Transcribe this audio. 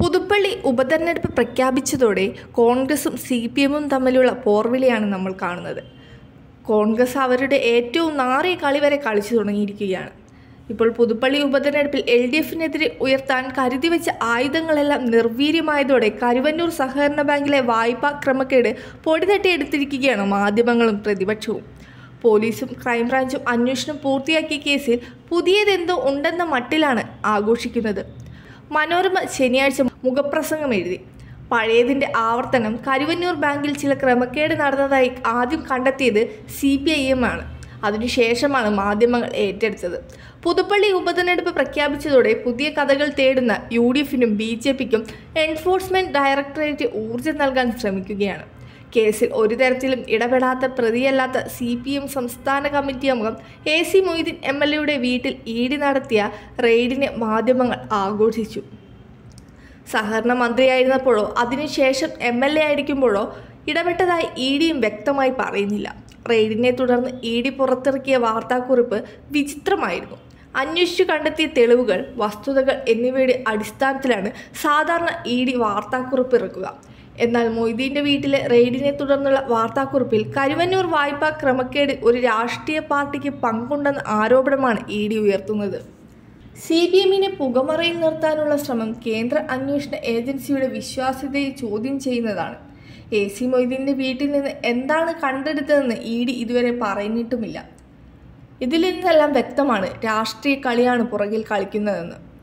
പുതുപ്പള്ളി ഉപതെരഞ്ഞെടുപ്പ് പ്രഖ്യാപിച്ചതോടെ കോൺഗ്രസും സി പി എമ്മും തമ്മിലുള്ള പോർവിളിയാണ് നമ്മൾ കാണുന്നത് കോൺഗ്രസ് അവരുടെ ഏറ്റവും നാറിയ കളി വരെ കളിച്ചു തുടങ്ങിയിരിക്കുകയാണ് ഇപ്പോൾ പുതുപ്പള്ളി ഉപതെരഞ്ഞെടുപ്പിൽ എൽ ഡി എഫിനെതിരെ ഉയർത്താൻ കരുതി വെച്ച ആയുധങ്ങളെല്ലാം നിർവീര്യമായതോടെ കരുവന്നൂർ സഹകരണ ബാങ്കിലെ വായ്പാ ക്രമക്കേട് പൊടിതട്ടിയെടുത്തിരിക്കുകയാണ് മാധ്യമങ്ങളും പ്രതിപക്ഷവും പോലീസും ക്രൈംബ്രാഞ്ചും അന്വേഷണം പൂർത്തിയാക്കിയ കേസിൽ പുതിയതെന്തോ ഉണ്ടെന്ന മട്ടിലാണ് ആഘോഷിക്കുന്നത് മനോരമ ശനിയാഴ്ച മുഖപ്രസംഗം എഴുതി പഴയതിൻ്റെ ആവർത്തനം കരുവന്നൂർ ബാങ്കിൽ ചില ക്രമക്കേട് നടന്നതായി ആദ്യം കണ്ടെത്തിയത് സി പി ഐ എം ആണ് അതിനുശേഷമാണ് മാധ്യമങ്ങൾ ഏറ്റെടുത്തത് പുതുപ്പള്ളി ഉപതെരഞ്ഞെടുപ്പ് പ്രഖ്യാപിച്ചതോടെ പുതിയ കഥകൾ തേടുന്ന യു ഡി എഫിനും ബി ജെ പിക്കും എൻഫോഴ്സ്മെന്റ് ഡയറക്ടറേറ്റ് ഊർജ്ജം നൽകാൻ ശ്രമിക്കുകയാണ് കേസിൽ ഒരു തരത്തിലും ഇടപെടാത്ത പ്രതിയല്ലാത്ത സി പി എം സംസ്ഥാന കമ്മിറ്റി അംഗം A C Moideen M L എയുടെ വീട്ടിൽ ഇ ഡി നടത്തിയ റെയ്ഡിനെ മാധ്യമങ്ങൾ ആഘോഷിച്ചു സഹകരണ മന്ത്രിയായിരുന്നപ്പോഴോ അതിനുശേഷം എം എൽ എ ആയിരിക്കുമ്പോഴോ ഇടപെട്ടതായി ഇ ഡിയും വ്യക്തമായി പറയുന്നില്ല റെയ്ഡിനെ തുടർന്ന് ഇ ഡി പുറത്തിറക്കിയ വാർത്താക്കുറിപ്പ് വിചിത്രമായിരുന്നു അന്വേഷിച്ചു കണ്ടെത്തിയ തെളിവുകൾ വസ്തുതകൾ എന്നിവയുടെ അടിസ്ഥാനത്തിലാണ് സാധാരണ ഇ ഡി വാർത്താക്കുറിപ്പ് ഇറക്കുക എന്നാൽ മൊയ്തീൻ്റെ വീട്ടിലെ റെയ്ഡിനെ തുടർന്നുള്ള വാർത്താക്കുറിപ്പിൽ കരുവന്നൂർ വായ്പാ ക്രമക്കേട് ഒരു രാഷ്ട്രീയ പാർട്ടിക്ക് പങ്കുണ്ടെന്ന ആരോപണമാണ് ഇ ഡി ഉയർത്തുന്നത് സി ബി എമ്മിനെ പുകമറയിൽ നിർത്താനുള്ള ശ്രമം കേന്ദ്ര അന്വേഷണ ഏജൻസിയുടെ വിശ്വാസ്യതയെ ചോദ്യം ചെയ്യുന്നതാണ് എ സി മൊയ്തീൻ്റെ വീട്ടിൽ നിന്ന് എന്താണ് കണ്ടെടുത്തതെന്ന് ഇ ഡി ഇതുവരെ പറഞ്ഞിട്ടുമില്ല ഇതിൽ നിന്നെല്ലാം വ്യക്തമാണ് രാഷ്ട്രീയ കളിയാണ് പുറകിൽ കളിക്കുന്നതെന്ന്